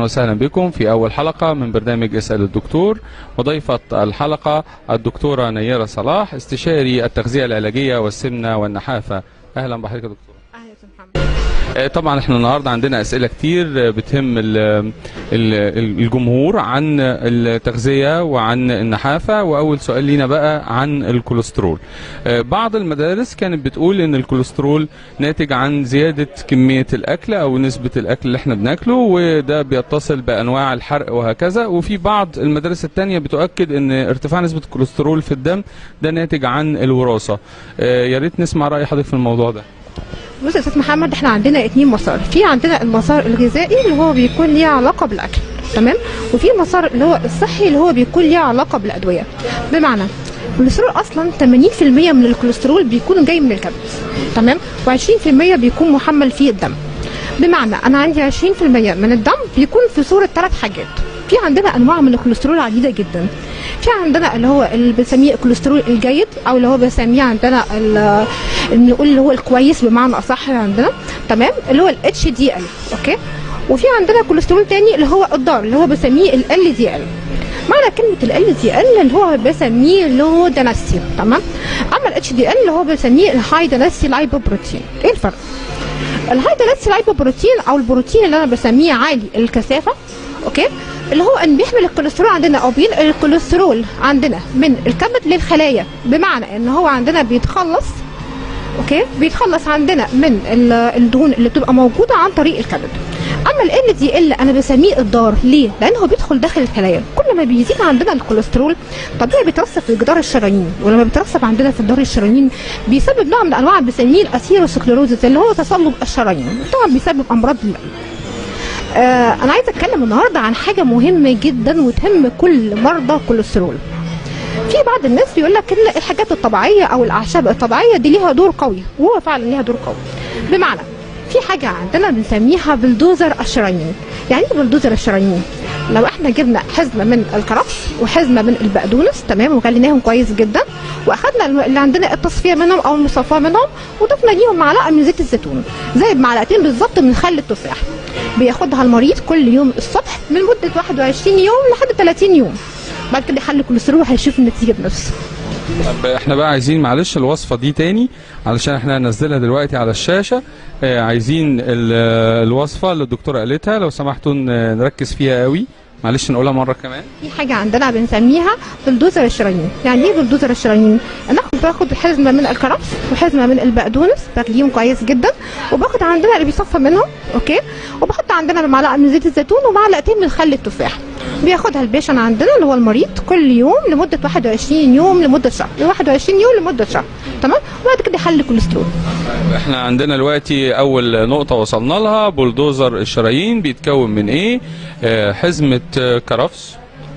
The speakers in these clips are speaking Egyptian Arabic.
وسهلا بكم في أول حلقة من برنامج اسأل الدكتور وضيفة الحلقة الدكتورة نيرة صلاح استشاري التغذية العلاجية والسمنة والنحافة أهلا بحضرتك يا دكتورة اهلا يا أستاذ محمد آه، طبعا احنا النهارده عندنا اسئله كتير آه، بتهم ال- ال- الجمهور عن التغذيه وعن النحافه واول سؤال لينا بقى عن الكوليسترول آه، بعض المدارس كانت بتقول ان الكوليسترول ناتج عن زياده كميه الاكل او نسبه الاكل اللي احنا بناكله وده بيتصل بانواع الحرق وهكذا وفي بعض المدارس التانية بتؤكد ان ارتفاع نسبه الكوليسترول في الدم ده ناتج عن الوراثه آه، يا ريت نسمع راي حضرتك في الموضوع ده بص يا استاذ محمد احنا عندنا اتنين مسار في عندنا المسار الغذائي اللي هو بيكون ليه علاقه بالاكل تمام وفي مسار اللي هو الصحي اللي هو بيكون ليه علاقه بالادويه بمعنى الكوليسترول اصلا 80% من الكوليسترول بيكون جاي من الكبد تمام و20% بيكون محمل في الدم بمعنى انا عندي 20% من الدم بيكون في صوره ثلاث حاجات في عندنا انواع من الكوليسترول عديده جدا في عندنا اللي هو اللي بنسميه الكوليسترول الجيد او اللي هو بنسميه عندنا ال- اللي بنقول اللي هو الكويس بمعنى اصح عندنا تمام اللي هو الاتش دي ال اوكي وفي عندنا كوليسترول تاني اللي هو الضار اللي هو بنسميه ال دي ال معنى كلمة ال دي ال اللي هو بسميه لو دنسي تمام اما الاتش دي ال اللي هو بسميه الهاي دنسي لايبوبروتين ايه الفرق؟ الهاي دنسي لايبوبروتين او البروتين اللي انا بسميه عالي الكثافة اوكي اللي هو ان بيحمل الكوليسترول عندنا او بينقل الكوليسترول عندنا من الكبد للخلايا بمعنى ان هو عندنا بيتخلص اوكي بيتخلص عندنا من ال- الدهون اللي بتبقى موجوده عن طريق الكبد اما ال دي ال انا بسميه الضار ليه لانه بيدخل داخل الخلايا كل ما بيزيد عندنا الكوليسترول طبيعي بيترسب في جدار الشرايين ولما بيترسب عندنا في جدار الشرايين بيسبب نوع من انواع بنسميه الاسيروسكليروزس اللي هو تصلب الشرايين طبعا بيسبب امراض القلب آه انا عايزه اتكلم النهارده عن حاجه مهمه جدا وتهم كل مرضى الكوليسترول في بعض الناس بيقول لك ان الحاجات الطبيعيه او الاعشاب الطبيعيه دي ليها دور قوي وهو فعلا ليها دور قوي بمعنى في حاجه عندنا بنسميها بلدوزر الشرايين يعني ايه بلدوزر الشرايين لو احنا جبنا حزمه من الكرفس وحزمه من البقدونس تمام وغليناهم كويس جدا واخدنا الم- اللي عندنا التصفيه منهم او المصفاه منهم وضفنا ليهم معلقه من زيت الزيتون زي معلقتين بالظبط من خل التفاح بياخدها المريض كل يوم الصبح من مده 21 يوم لحد 30 يوم بعد كده يحل الكوليسترول وهيشوف النتيجه بنفسه طب احنا بقى عايزين معلش الوصفه دي تاني علشان احنا هننزلها دلوقتي على الشاشه اه عايزين ال- الوصفه اللي الدكتوره قالتها لو سمحتوا ن- نركز فيها قوي معلش نقولها مره كمان في حاجه عندنا بنسميها بلدوزر الشرايين يعني ايه بلدوزر الشرايين انا باخد حزمه من الكرفس وحزمه من البقدونس بغليهم كويس جدا وباخد عندنا اللي بيصفى منهم اوكي وبحط عندنا معلقه من زيت الزيتون ومعلقتين من خل التفاح بياخدها البيشن عندنا اللي هو المريض كل يوم لمده 21 يوم لمده شهر 21 يوم لمده شهر تمام وبعد كده يحل الكوليسترول احنا عندنا دلوقتي اول نقطه وصلنا لها بولدوزر الشرايين بيتكون من ايه اه حزمه اه، كرفس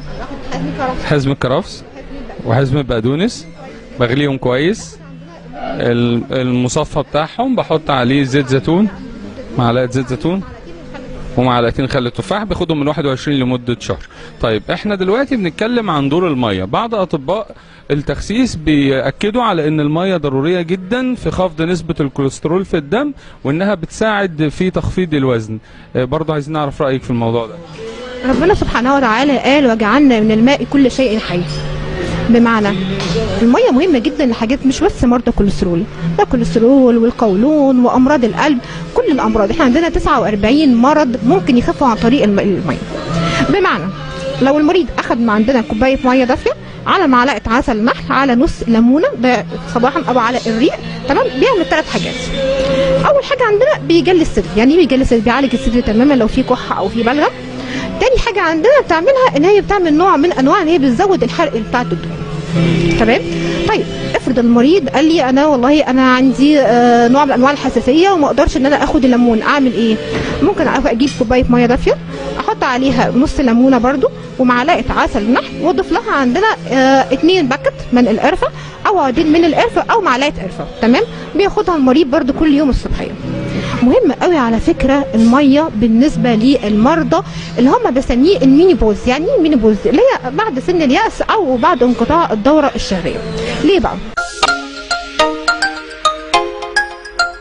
حزمه كرفس وحزمه بقدونس بغليهم كويس ال- المصفى بتاعهم بحط عليه زيت زيتون معلقه زيت زيتون ومعلقتين خل تفاح بياخدهم من 21 لمده شهر. طيب احنا دلوقتي بنتكلم عن دور الميه، بعض اطباء التخسيس بيأكدوا على ان الميه ضروريه جدا في خفض نسبه الكوليسترول في الدم وانها بتساعد في تخفيض الوزن. اه، برضه عايزين نعرف رايك في الموضوع ده. ربنا سبحانه وتعالى قال وجعلنا من الماء كل شيء حي بمعنى المية مهمة جدا لحاجات مش بس مرضى الكوليسترول لا الكوليسترول والقولون وأمراض القلب كل الأمراض احنا عندنا 49 مرض ممكن يخفوا عن طريق الم- المية بمعنى لو المريض أخذ من عندنا كوباية مية دافية على معلقة عسل نحل على نص ليمونة ده صباحا أو على الريق تمام بيعمل ثلاث حاجات أول حاجة عندنا بيجلي الصدر يعني ايه بيجلي الصدر بيعالج الصدر تماما لو في كحة أو في بلغم تاني حاجة عندنا بتعملها ان هي بتعمل نوع من انواع ان هي بتزود الحرق بتاع الدهون تمام طيب افرض المريض قال لي انا والله انا عندي آه نوع من انواع الحساسيه وما اقدرش ان انا اخد الليمون اعمل ايه ممكن اجيب كوبايه ميه دافيه احط عليها نص ليمونه برده ومعلقه عسل نحل واضيف لها عندنا آه اتنين باكت من القرفه او عودين من القرفه او معلقه قرفه تمام بياخدها المريض برده كل يوم الصبحيه مهم قوي على فكره الميه بالنسبه للمرضى اللي هم بسميه المينيبوز يعني ايه المينيبوز اللي هي بعد سن الياس او بعد انقطاع الدوره الشهريه ليه بقى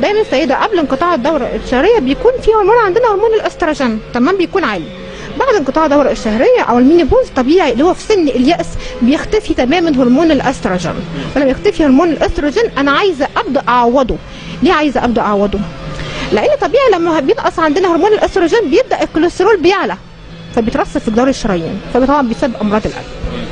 دايما السيده قبل انقطاع الدوره الشهريه بيكون في هرمون عندنا هرمون الاستروجين تمام بيكون عالي بعد انقطاع الدوره الشهريه او المينيبوز طبيعي اللي هو في سن الياس بيختفي تماما هرمون الاستروجين فلما يختفي هرمون الاستروجين انا عايزه ابدا اعوضه ليه عايزه ابدا اعوضه لان طبيعي لما بينقص عندنا هرمون الاستروجين بيبدا الكوليسترول بيعلى فبيترسب في جدار الشرايين فطبعا بيسبب امراض القلب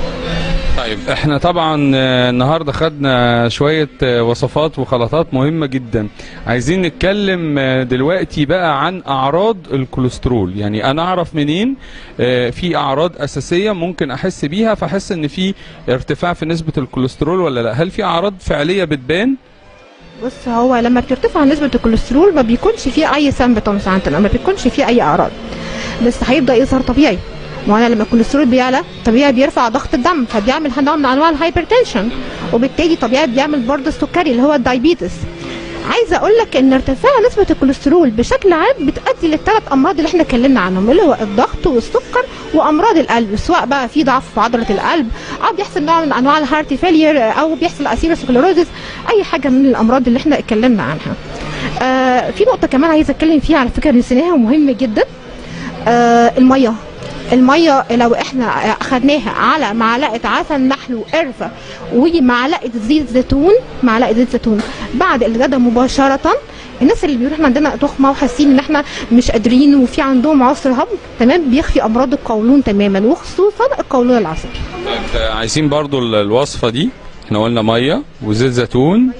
طيب احنا طبعا آه، النهارده خدنا شويه آه، وصفات وخلطات مهمه جدا عايزين نتكلم آه، دلوقتي بقى عن اعراض الكوليسترول يعني انا اعرف منين آه، في اعراض اساسيه ممكن احس بيها فاحس ان في ارتفاع في نسبه الكوليسترول ولا لا هل في اعراض فعليه بتبان بص هو لما بترتفع نسبة الكوليسترول ما بيكونش فيه أي سيمبتومز عندنا ما بيكونش فيه أي أعراض بس هيبدأ يظهر طبيعي ما انا لما الكوليسترول بيعلى طبيعي بيرفع ضغط الدم فبيعمل نوع من انواع الهايبرتنشن وبالتالي طبيعي بيعمل برضه السكري اللي هو الدايبيتس عايزه اقول لك ان ارتفاع نسبه الكوليسترول بشكل عام بتؤدي للثلاث امراض اللي احنا اتكلمنا عنهم اللي هو الضغط والسكر وامراض القلب سواء بقى في ضعف في عضله القلب او بيحصل نوع من انواع الهارت فيلير او بيحصل اسيروسكليروزس اي حاجه من الامراض اللي احنا اتكلمنا عنها آه في نقطه كمان عايزه اتكلم فيها على فكره نسيناها ومهمه جدا آه الميه الميه لو احنا اخدناها على معلقه عسل نحل وقرفه ومعلقه زيت زيتون معلقه زيت زيتون بعد الغداء مباشره الناس اللي بيروحوا عندنا تخمه وحاسين ان احنا مش قادرين وفي عندهم عسر هضم تمام بيخفي امراض القولون تماما وخصوصا القولون العصبي طيب آه، عايزين برضو ال- الوصفه دي احنا قلنا ميه وزيت زيتون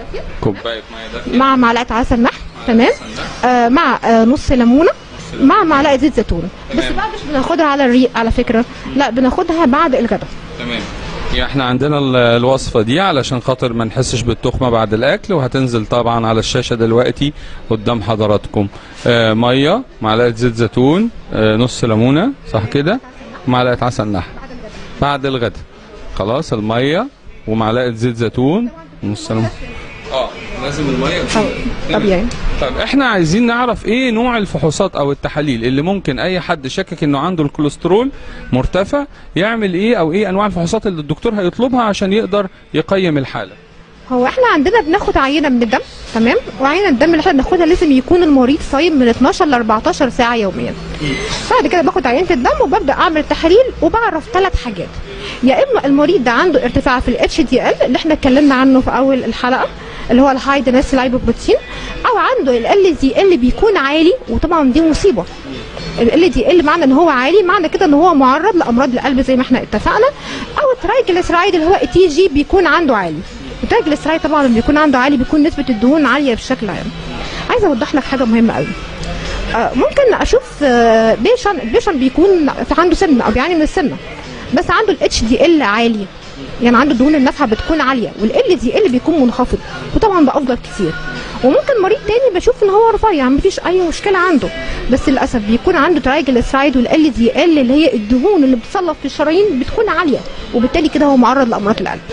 كوبايه ميه دافيه مع معلقه عسل نحل تمام آه مع آه نص ليمونه مع معلقه زيت زيتون بس تمام. بقى مش بناخدها على الريق على فكره لا بناخدها بعد الغداء تمام يعني احنا عندنا ال- الوصفة دي علشان خاطر ما نحسش بالتخمة بعد الأكل وهتنزل طبعا على الشاشة دلوقتي قدام حضراتكم آه مية معلقة زيت زيتون آه نص ليمونة صح كده معلقة عسل نحل بعد الغداء خلاص المية ومعلقة زيت زيتون ونص ليمونة اه لازم المية أو- طبيعي طيب احنا عايزين نعرف ايه نوع الفحوصات او التحاليل اللي ممكن اي حد شاكك انه عنده الكوليسترول مرتفع يعمل ايه او ايه انواع الفحوصات اللي الدكتور هيطلبها عشان يقدر يقيم الحاله هو احنا عندنا بناخد عينه من الدم تمام وعينه الدم اللي احنا بناخدها لازم يكون المريض صايم من 12 ل 14 ساعه يوميا بعد كده باخد عينه الدم وببدا اعمل تحاليل وبعرف ثلاث حاجات يا اما المريض ده عنده ارتفاع في الاتش دي ال اللي احنا اتكلمنا عنه في اول الحلقه اللي هو الهاي دنس لايبوبروتين او عنده ال دي ال بيكون عالي وطبعا دي مصيبه ال دي ال معنى ان هو عالي معنى كده ان هو معرض لامراض القلب زي ما احنا اتفقنا او الترايجليسرايد اللي هو تي جي بيكون عنده عالي الترايجليسرايد طبعا لما بيكون عنده عالي بيكون نسبه الدهون عاليه بشكل عام عايزه اوضح لك حاجه مهمه قوي آه، ممكن اشوف آه، بيشن البيشن بيكون في عنده سمنه او بيعاني من السمنه بس عنده الاتش دي ال عالي يعني عنده الدهون النافعه بتكون عاليه والال دي ال بيكون منخفض وطبعا ده افضل كتير وممكن مريض تاني بشوف ان هو رفيع مفيش اي مشكله عنده بس للاسف بيكون عنده ترايجليسرايد والال دي ال اللي هي الدهون اللي بتصلب في الشرايين بتكون عاليه وبالتالي كده هو معرض لامراض القلب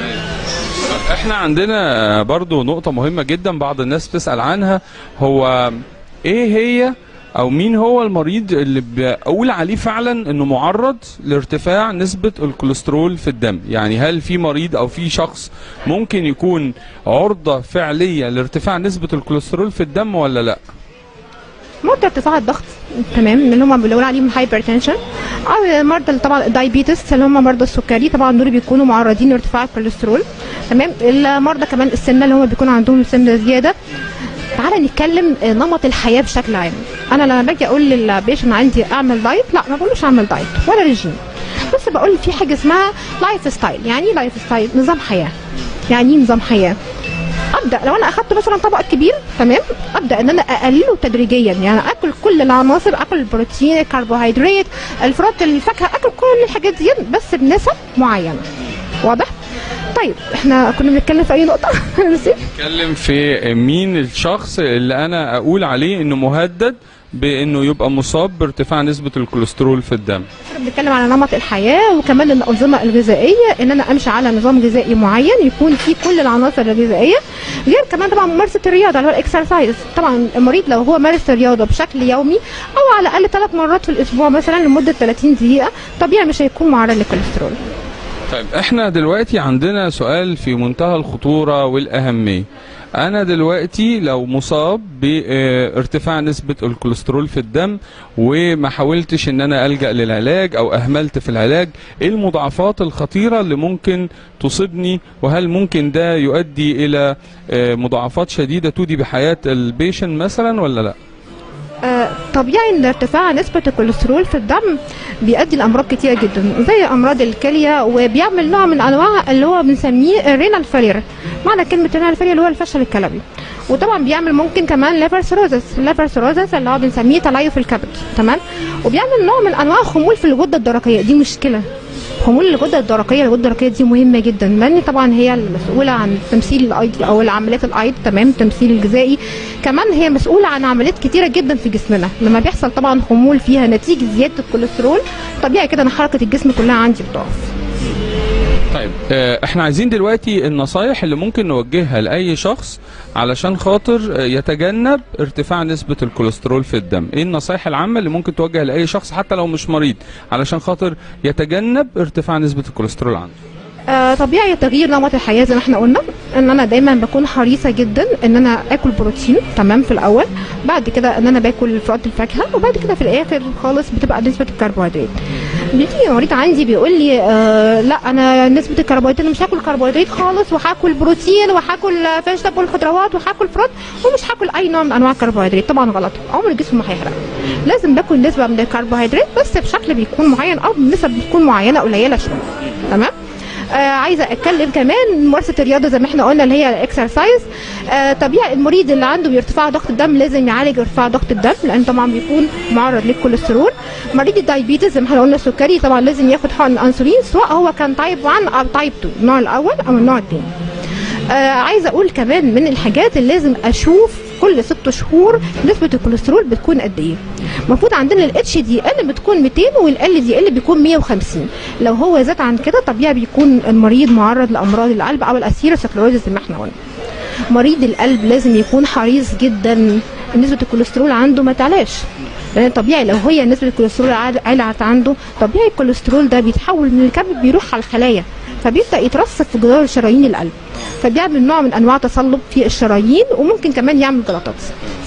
احنا عندنا برضو نقطه مهمه جدا بعض الناس بتسال عنها هو ايه هي او مين هو المريض اللي بقول عليه فعلا انه معرض لارتفاع نسبة الكوليسترول في الدم يعني هل في مريض او في شخص ممكن يكون عرضة فعلية لارتفاع نسبة الكوليسترول في الدم ولا لا مرضى ارتفاع الضغط تمام اللي هم بنقول عليهم هايبرتنشن او مرضى اللي طبعا الدايبيتس اللي هم مرضى السكري طبعا دول بيكونوا معرضين لارتفاع الكوليسترول تمام المرضى كمان السمنه اللي هم بيكون عندهم سمنه زياده تعالى نتكلم آه، نمط الحياه بشكل عام انا لما باجي اقول للبيشن عندي اعمل دايت لا ما بقولوش اعمل دايت ولا ريجيم بس بقول في حاجه اسمها لايف ستايل يعني ايه لايف ستايل نظام حياه يعني ايه نظام حياه ابدا لو انا اخدت مثلا طبق كبير تمام ابدا ان انا اقلله تدريجيا يعني اكل كل العناصر اكل البروتين الكربوهيدرات الفروت الفاكهه اكل كل الحاجات دي بس بنسب معينه واضح طيب احنا كنا بنتكلم في اي نقطه أنا نسيت نتكلم في مين الشخص اللي انا اقول عليه انه مهدد بانه يبقى مصاب بارتفاع نسبة الكوليسترول في الدم احنا بنتكلم على نمط الحياه وكمان الانظمه الغذائيه ان انا امشي على نظام غذائي معين يكون فيه كل العناصر الغذائيه غير كمان طبعا ممارسه الرياضه اللي هو الاكسرسايز طبعا المريض لو هو مارس الرياضه بشكل يومي او على الاقل ثلاث مرات في الاسبوع مثلا لمده 30 دقيقه طبيعي مش هيكون معرض للكوليسترول طيب احنا دلوقتي عندنا سؤال في منتهى الخطورة والأهمية أنا دلوقتي لو مصاب بارتفاع نسبة الكوليسترول في الدم وما حاولتش إن أنا ألجأ للعلاج أو أهملت في العلاج إيه المضاعفات الخطيرة اللي ممكن تصيبني وهل ممكن ده يؤدي إلى آه، مضاعفات شديدة تودي بحياة البيشن مثلا ولا لا؟ آه، طبيعي ان ارتفاع نسبة الكوليسترول في الدم بيؤدي لامراض كتيرة جدا زي امراض الكلية وبيعمل نوع من انواع اللي هو بنسميه الرينال فيلير معنى كلمة رينال فيلير اللي هو الفشل الكلوي وطبعا بيعمل ممكن كمان ليفر سيروزس الليفر سيروزس اللي هو بنسميه تليف الكبد تمام وبيعمل نوع من انواع خمول في الغدة الدرقية دي مشكلة خمول الغده الدرقيه الغده الدرقيه دي مهمه جدا لان طبعا هي المسؤوله عن تمثيل الايض او العمليات الايض تمام التمثيل الغذائي كمان هي مسؤوله عن عمليات كتيره جدا في جسمنا لما بيحصل طبعا خمول فيها نتيجه زياده الكوليسترول طبيعي كده ان حركه الجسم كلها عندي بتقف طيب آه، احنا عايزين دلوقتي النصايح اللي ممكن نوجهها لأي شخص علشان خاطر آه، يتجنب ارتفاع نسبة الكوليسترول في الدم ايه النصايح العامة اللي ممكن توجه لأي شخص حتى لو مش مريض علشان خاطر يتجنب ارتفاع نسبة الكوليسترول عنده آه طبيعي تغيير نمط الحياه زي ما احنا قلنا ان انا دايما بكون حريصه جدا ان انا اكل بروتين تمام في الاول بعد كده ان انا باكل فروت الفاكهه وبعد كده في الاخر خالص بتبقى نسبه الكربوهيدرات بيجي مريض عندي بيقول لي آه لا انا نسبه الكربوهيدرات أنا مش هاكل كربوهيدرات خالص وهاكل بروتين وهاكل فيجيتابل خضروات وهاكل فروت ومش هاكل اي نوع من انواع الكربوهيدرات طبعا غلط عمر الجسم ما هيحرق لازم باكل نسبه من الكربوهيدرات بس بشكل بيكون معين او بنسب بتكون معينه قليله شويه تمام آه عايزه اتكلم كمان ممارسه الرياضه زي ما احنا قلنا اللي هي الاكسرسايز آه طبيعي المريض اللي عنده ارتفاع ضغط الدم لازم يعالج ارتفاع ضغط الدم لان طبعا بيكون معرض للكوليسترول مريض الدايبيتس زي ما احنا قلنا السكري طبعا لازم ياخد حقن انسولين سواء هو كان تايب 1 او تايب 2 النوع الاول او النوع الثاني آه عايزه اقول كمان من الحاجات اللي لازم اشوف كل ست شهور نسبه الكوليسترول بتكون قد ايه المفروض عندنا الاتش دي ال بتكون 200 والال دي ال بيكون 150 لو هو زاد عن كده طبيعي بيكون المريض معرض لامراض القلب او الاسيروسكلروزس زي ما احنا قلنا مريض القلب لازم يكون حريص جدا نسبه الكوليسترول عنده ما تعلاش لان طبيعي لو هي نسبه الكوليسترول علت عنده طبيعي الكوليسترول ده بيتحول من الكبد بيروح على الخلايا فبيبدا يترسب في جدار شرايين القلب فبيعمل نوع من انواع تصلب في الشرايين وممكن كمان يعمل جلطات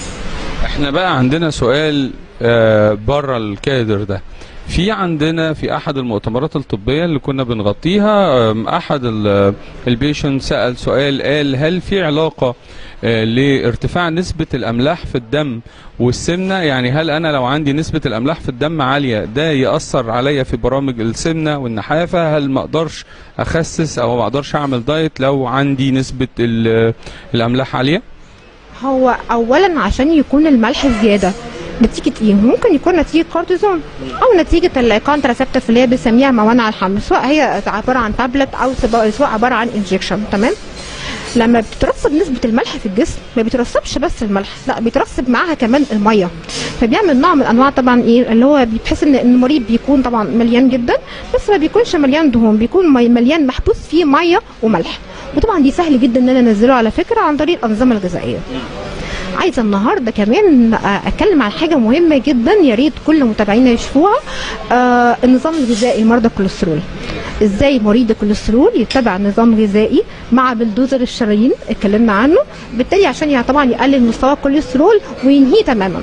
احنا بقى عندنا سؤال آه، بره الكادر ده في عندنا في احد المؤتمرات الطبيه اللي كنا بنغطيها آم، احد البيشنت سال سؤال قال هل في علاقه آه، لارتفاع نسبه الاملاح في الدم والسمنه يعني هل انا لو عندي نسبه الاملاح في الدم عاليه ده ياثر عليا في برامج السمنه والنحافه هل ما اقدرش اخسس او ما اقدرش اعمل دايت لو عندي نسبه ال- الاملاح عاليه هو اولا عشان يكون الملح زياده نتيجة ايه؟ ممكن يكون نتيجة كورتيزون او نتيجة الكونتراسبتيف اللي هي بنسميها موانع الحمل سواء هي عبارة عن تابلت او سواء سواء عبارة عن انجكشن تمام؟ لما بتترسب نسبة الملح في الجسم ما بيترسبش بس الملح لا بيترسب معاها كمان المية فبيعمل نوع من انواع طبعا ايه اللي هو بتحس ان المريض بيكون طبعا مليان جدا بس ما بيكونش مليان دهون بيكون مي- مليان محبوس فيه مية وملح وطبعا دي سهل جدا ان انا انزله على فكرة عن طريق الانظمة الغذائية عايزه النهارده كمان آه، اتكلم عن حاجه مهمه جدا يا ريت كل متابعينا يشوفوها آه النظام الغذائي لمرضى الكوليسترول ازاي مريض الكوليسترول يتبع نظام غذائي مع بلدوزر الشرايين اتكلمنا عنه بالتالي عشان يعني طبعا يقلل مستوى الكوليسترول وينهيه تماما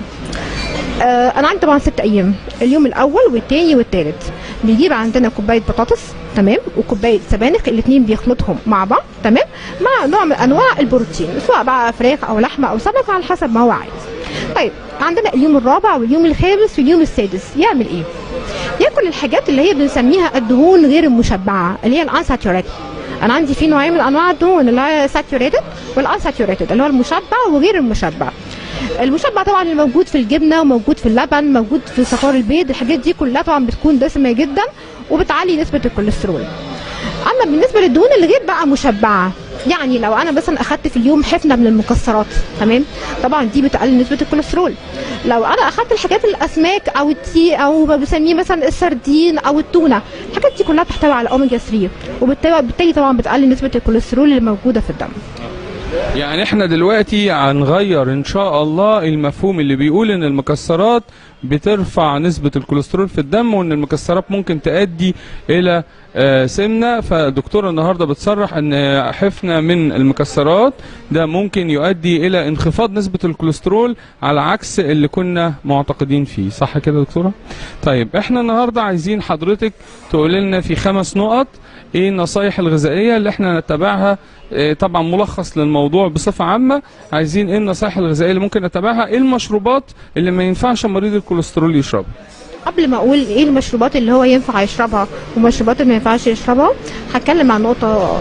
آه انا عندي طبعا ست ايام اليوم الاول والتاني والتالت بيجيب عندنا كوبايه بطاطس تمام وكوبايه سبانخ الاثنين بيخلطهم مع بعض تمام مع نوع من انواع البروتين سواء بقى فراخ او لحمه او سمك على حسب ما هو عايز طيب عندنا اليوم الرابع واليوم الخامس واليوم السادس يعمل ايه ياكل الحاجات اللي هي بنسميها الدهون غير المشبعه اللي هي الانساتوريتد انا عندي في نوعين من انواع الدهون اللي هي ساتوريتد والانساتوريتد اللي هو المشبع وغير المشبع المشبع طبعا اللي موجود في الجبنه وموجود في اللبن موجود في صفار البيض الحاجات دي كلها طبعا بتكون دسمه جدا وبتعلي نسبه الكوليسترول اما بالنسبه للدهون اللي غير بقى مشبعه يعني لو انا مثلا اخدت في اليوم حفنه من المكسرات تمام طبعا دي بتقلل نسبه الكوليسترول لو انا اخدت الحاجات الاسماك او التي او بسميه مثلا السردين او التونه الحاجات دي كلها بتحتوي على اوميجا 3 وبالتالي بالتالي طبعا بتقلل نسبه الكوليسترول اللي موجوده في الدم يعني احنا دلوقتي هنغير ان شاء الله المفهوم اللي بيقول ان المكسرات بترفع نسبة الكوليسترول في الدم وان المكسرات ممكن تؤدي الى آه، سمنه فالدكتوره النهارده بتصرح ان حفنه من المكسرات ده ممكن يؤدي الى انخفاض نسبه الكوليسترول على عكس اللي كنا معتقدين فيه صح كده يا دكتوره طيب احنا النهارده عايزين حضرتك تقول لنا في خمس نقط ايه النصايح الغذائيه اللي احنا نتبعها آه، طبعا ملخص للموضوع بصفه عامه عايزين ايه النصايح الغذائيه اللي ممكن نتبعها ايه المشروبات اللي ما ينفعش مريض الكوليسترول يشربها قبل ما اقول ايه المشروبات اللي هو ينفع يشربها والمشروبات اللي ما ينفعش يشربها هتكلم عن نقطه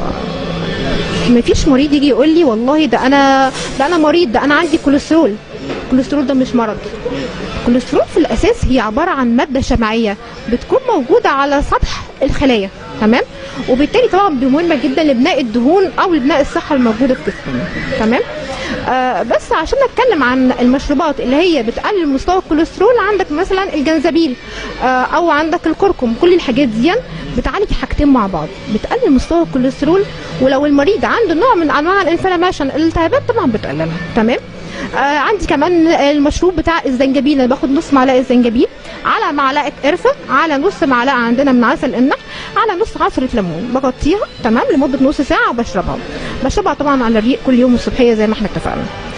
ما فيش مريض يجي يقول لي والله ده انا ده انا مريض ده انا عندي كوليسترول الكوليسترول ده مش مرض الكوليسترول في الاساس هي عباره عن ماده شمعيه بتكون موجوده على سطح الخلايا تمام وبالتالي طبعا مهمه جدا لبناء الدهون او لبناء الصحه الموجوده في جسمنا تمام آه بس عشان نتكلم عن المشروبات اللي هي بتقلل مستوى الكوليسترول عندك مثلا الجنزبيل آه او عندك الكركم كل الحاجات دي بتعالج حاجتين مع بعض بتقلل مستوى الكوليسترول ولو المريض عنده نوع من انواع الانفلاميشن الالتهابات طبعا بتقللها تمام آه عندي كمان المشروب بتاع الزنجبيل انا باخد نص معلقه زنجبيل على معلقه قرفه على نص معلقه عندنا من عسل النحل على نص عصره ليمون بغطيها تمام لمده نص ساعه وبشربها بشربها طبعا على الريق كل يوم الصبحيه زي ما احنا اتفقنا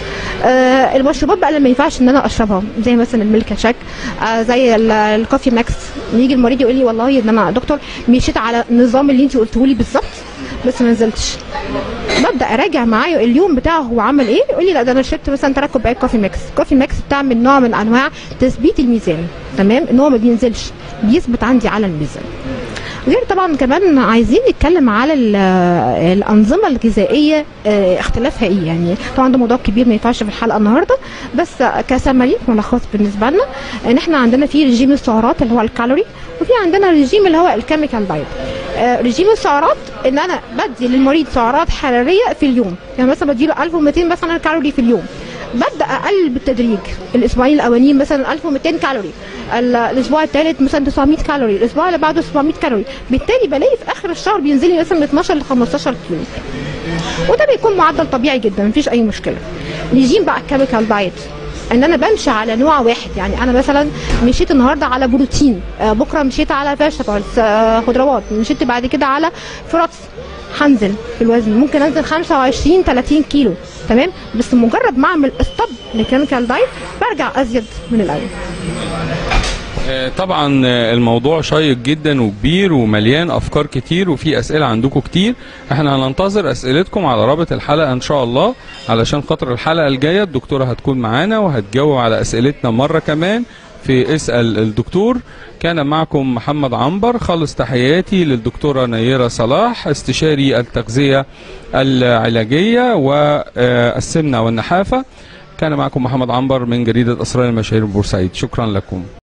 آه المشروبات بقى اللي ما ينفعش ان انا اشربها زي مثلا الميلك شاك آه زي ال- الكوفي ماكس يجي المريض يقول لي والله ان انا دكتور مشيت على النظام اللي انت قلته لي بالظبط بس ما نزلتش ببدا اراجع معاه اليوم بتاعه هو عمل ايه يقول لي لا ده انا شربت مثلا ثلاث كوبايات كوفي ماكس كوفي ماكس بتعمل نوع من انواع تثبيت الميزان تمام ان هو ما بينزلش بيثبت عندي على الميزان غير طبعا كمان عايزين نتكلم على ال- الانظمه الغذائيه آه، اختلافها ايه يعني طبعا ده موضوع كبير ما ينفعش في الحلقه النهارده بس كسمري ملخص بالنسبه لنا ان احنا عندنا في رجيم السعرات اللي هو الكالوري وفي عندنا رجيم اللي هو الكيميكال دايت آه، رجيم السعرات ان انا بدي للمريض سعرات حراريه في اليوم يعني مثلا بديله 1200 مثلا كالوري في اليوم ببدا اقلل بالتدريج الاسبوعين الاولانيين مثلا 1200 كالوري ال- الاسبوع الثالث مثلا 900 كالوري الاسبوع اللي بعده 700 كالوري بالتالي بلاقي في اخر الشهر بينزل لي مثلا من 12 ل 15 كيلو وده بيكون معدل طبيعي جدا مفيش اي مشكله ريجيم بقى الكيميكال دايت ان انا بمشي على نوع واحد يعني انا مثلا مشيت النهارده على بروتين آه بكره مشيت على فيجيتابلز آه خضروات مشيت بعد كده على فروتس هنزل في الوزن ممكن انزل 25 30 كيلو تمام بس مجرد ما اعمل ستوب للكيميكال دايت برجع ازيد من الاول آه، طبعا آه، الموضوع شيق جدا وكبير ومليان افكار كتير وفي اسئله عندكم كتير احنا هننتظر اسئلتكم على رابط الحلقه ان شاء الله علشان خاطر الحلقه الجايه الدكتوره هتكون معانا وهتجاوب على اسئلتنا مره كمان في اسال الدكتور كان معكم محمد عنبر خالص تحياتي للدكتوره نيره صلاح استشاري التغذيه العلاجيه والسمنه والنحافه كان معكم محمد عنبر من جريده اسرار المشاهير بورسعيد شكرا لكم